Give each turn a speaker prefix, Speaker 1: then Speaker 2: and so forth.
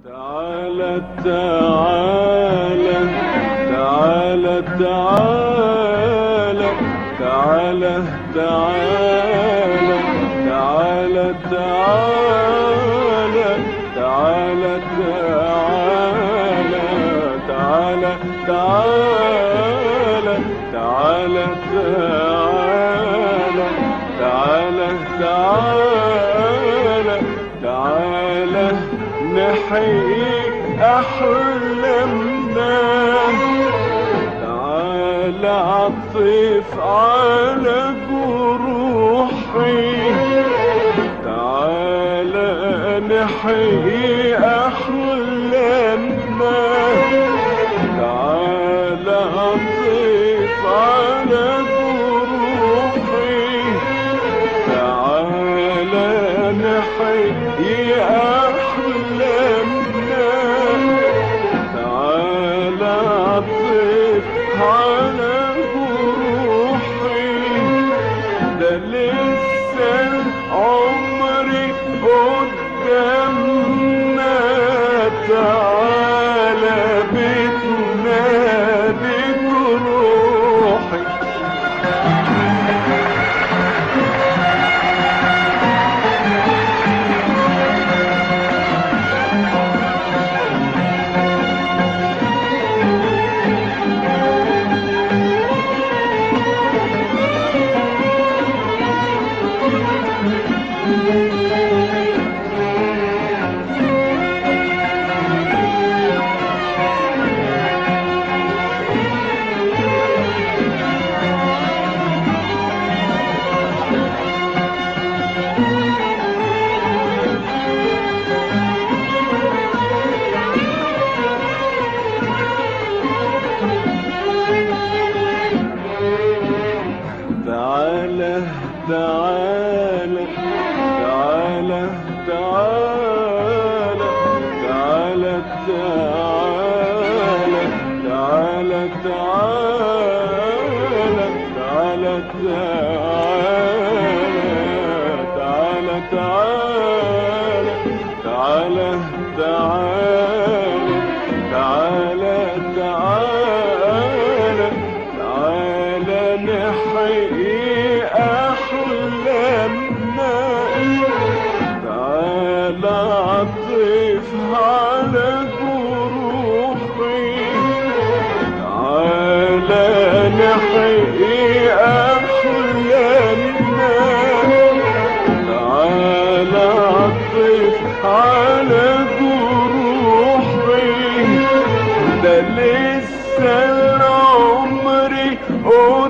Speaker 1: تعالى تعالى تعالى تعالى تعالى تعالى تعالى تعالى تعالى تعالى تعالى تعالى تعالى تعالى تعالى تعالى نحيي أحلامنا تعالى عطف على جروحي تعالى نحيي أحلامنا تعالى عطف على جروحي تعالى نحيي أحلامنا تعالى عطف على جروحي ده لسه عمري قدامنا تعالى بتنادي جروحي تعالى تعالى تعالى تعالى تعالى تعالى تعالى تعالى تعالى تعالى تعالى تعالى تعالى تعالى تعالى تعالى نحيي أحلامنا تعالى عطف على جروحي تعالى نحيي أحلامنا تعالى عطف على جروحي ده لسه العمر